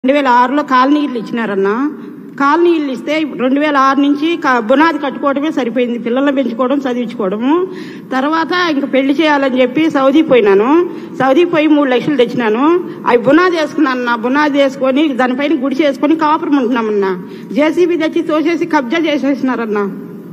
రెండు వేల ఆరులో కాలనీ ఇల్లు ఇచ్చినారన్న కాలనీ ఇల్లు ఇస్తే రెండు వేల ఆరు నుంచి క- బునాది కట్టుకోవడమే సరిపోయింది పిల్లల్ని పెంచుకోవడం చదివించుకోవడము తర్వాత ఇంక పెళ్లి చేయాలని చెప్పి సౌదీ పోయినాను సౌదీ పోయి మూడు లక్షలు తెచ్చినాను అవి బునాది వేసుకున్నాను నా బునాది వేసుకొని దానిపైన గుడి చేసుకొని కాపురం ఉంటున్నామన్నా జేసీబీ తెచ్చి తోసేసి కబ్జా చేసేసినారన్నా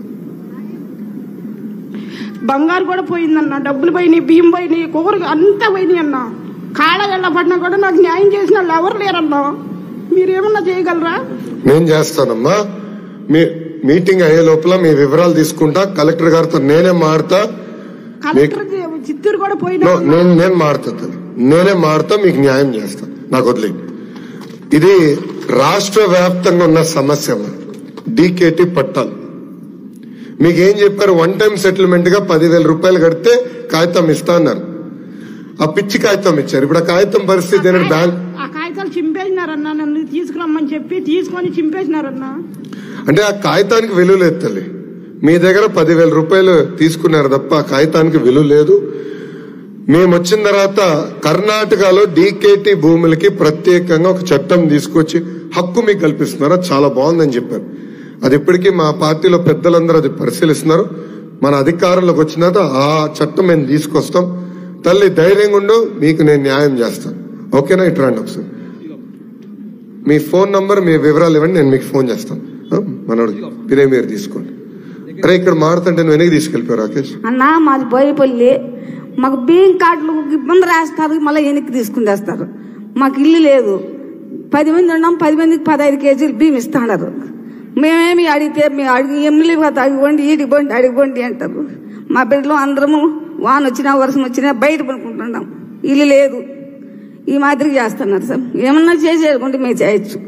బంగారు కూడా పోయిందన్న డబ్బులు పోయినాయి బియ్యం పోయినాయి కూర అంతా పోయినాయి అన్న కాళ్ళ వెళ్ళ పడినా కూడా నాకు న్యాయం చేసిన వాళ్ళు ఎవరు లేరన్నా మీరేమన్నా చేయగలరా నేను చేస్తానమ్మా మీ మీటింగ్ అయ్యే లోపల మీ వివరాలు తీసుకుంటా కలెక్టర్ గారితో నేనే మాడతా కలెక్టర్ చిత్తూరు కూడా పోయినా నో, నేను నేను మారుతా తల్లి. నేనే మారుతా మీకు న్యాయం చేస్తా నాకు వదిలే ఇది రాష్ట్ర వ్యాప్తంగా ఉన్న సమస్య అమ్మా. డీకేటీ పట్టాలు మీకు ఏం చెప్పారు వన్ టైం సెటిల్మెంట్ గా పదివేల రూపాయలు కడితే కాగితం ఇస్తా అన్నారు ఆ పిచ్చి కాగితం ఇచ్చారు ఇప్పుడు ఆ కాగితం పరిస్థితి ఏంటంటే బ్యాంక్ ఆ కాగితాలు చింపేసినారన్నా నన్ను తీసుకురమ్మని చెప్పి తీసుకొని చింపేసినారన్నా అంటే ఆ కాగితానికి విలువ లేదు తల్లి మీ దగ్గర పదివేల రూపాయలు తీసుకున్నారు తప్ప ఆ కాగితానికి విలువ లేదు మేము వచ్చిన తర్వాత కర్ణాటకలో డీకేటీ భూములకి ప్రత్యేకంగా ఒక చట్టం తీసుకొచ్చి హక్కు మీకు కల్పిస్తున్నారు అది చాలా బాగుందని చెప్పారు అది ఇప్పటికీ మా పార్టీలో పెద్దలందరూ అది పరిశీలిస్తున్నారు మన అధికారంలోకి వచ్చిన తర్వాత ఆ చట్టం మేము తీసుకొస్తాం తల్లి ధైర్యంగా ఉండు మీకు నేను న్యాయం చేస్తాను ఓకేనా ఇటు రండి ఒకసారి మీ ఫోన్ నంబర్ మీ వివరాలు ఇవ్వండి నేను మీకు ఫోన్ చేస్తాను ఆ, మనోడు ఇదే మీరు తీసుకోండి అరే ఇక్కడ మారుతుంటే నువ్వు వెనక్కి తీసుకెళ్ళిపోయావు రాకేష్ అన్న మాది బోయపల్లి మాకు బియ్యం కార్డులు ఇబ్బంది రాస్తారు మళ్ళీ వెనక్కి తీసుకునేస్తారు మాకు ఇల్లు లేదు పది మంది ఉన్నాం పది మందికి పదహైదు కేజీలు బియ్యం ఇస్తున్నారు మేమేమి అడిగితే మేము అడిగి ఎమ్మెల్యే కదా అడిగిపోండి ఈడిపోండి అడిగిపోండి అంటారు మా బిడ్డలు అందరము వాన వచ్చినా వర్షం వచ్చినా బయట పడుకుంటున్నాం ఇల్లు లేదు ఈ మాదిరి చేస్తున్నారు సార్ ఏమన్నా చేసేయకుంటే మేము చేయొచ్చు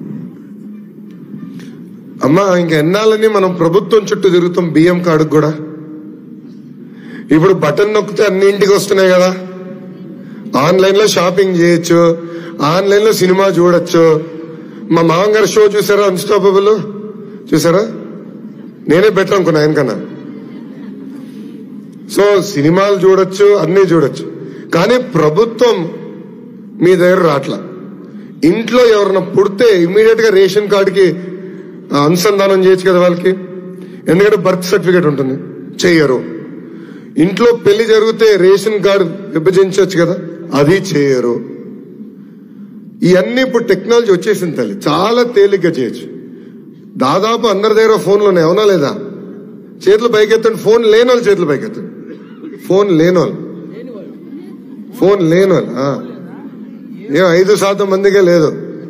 అమ్మా ఇంక ఎన్నాళ్ళని మనం ప్రభుత్వం చుట్టూ తిరుగుతాం బియ్యం కార్డు కూడా ఇప్పుడు బటన్ నొక్కితే అన్ని ఇంటికి వస్తున్నాయి కదా ఆన్లైన్ లో షాపింగ్ చేయొచ్చు ఆన్లైన్ లో సినిమా చూడొచ్చు మా మామగారు షో చూసారా అన్స్టాపబుల్ చూసారా నేనే బెటర్ అనుకున్నా ఆయనకన్నా సో సినిమాలు చూడొచ్చు అన్ని చూడొచ్చు కానీ ప్రభుత్వం మీ దగ్గర రాట్లా ఇంట్లో ఎవరైనా పుడితే ఇమీడియట్ గా రేషన్ కార్డుకి ఆ, అనుసంధానం చేయొచ్చు కదా వాళ్ళకి ఎందుకంటే బర్త్ సర్టిఫికేట్ ఉంటుంది చెయ్యరు ఇంట్లో పెళ్లి జరిగితే రేషన్ కార్డు విభజించవచ్చు కదా అది చేయరు ఇవన్నీ ఇప్పుడు టెక్నాలజీ వచ్చేసింది తల్లి చాలా తేలిగ్గా చేయొచ్చు దాదాపు అందరి దగ్గర ఫోన్లు ఉన్నాయి అవునా లేదా చేతులు పైకెత్తండి ఫోన్ లేని వాళ్ళు చేతులు పైకెత్తండి ఫోన్ లేని వాళ్ళు ఫోన్ లేని వాళ్ళు ఆ. ఏం ఐదు శాతం మందికే లేదు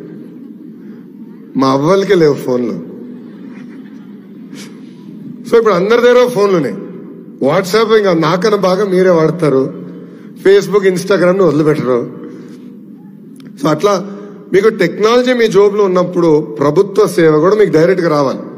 మా అవ్వలకే లేవు ఫోన్లు సో ఇప్పుడు అందరి దగ్గర ఫోన్లు ఉన్నాయి వాట్సాప్ ఇంకా నాకన్నా బాగా మీరే వాడతారు ఫేస్బుక్ ఇన్స్టాగ్రామ్ ని వదిలిపెట్టరు సో అట్లా మీకు టెక్నాలజీ మీ జోబులో ఉన్నప్పుడు ప్రభుత్వ సేవ కూడా మీకు డైరెక్ట్ గా రావాలి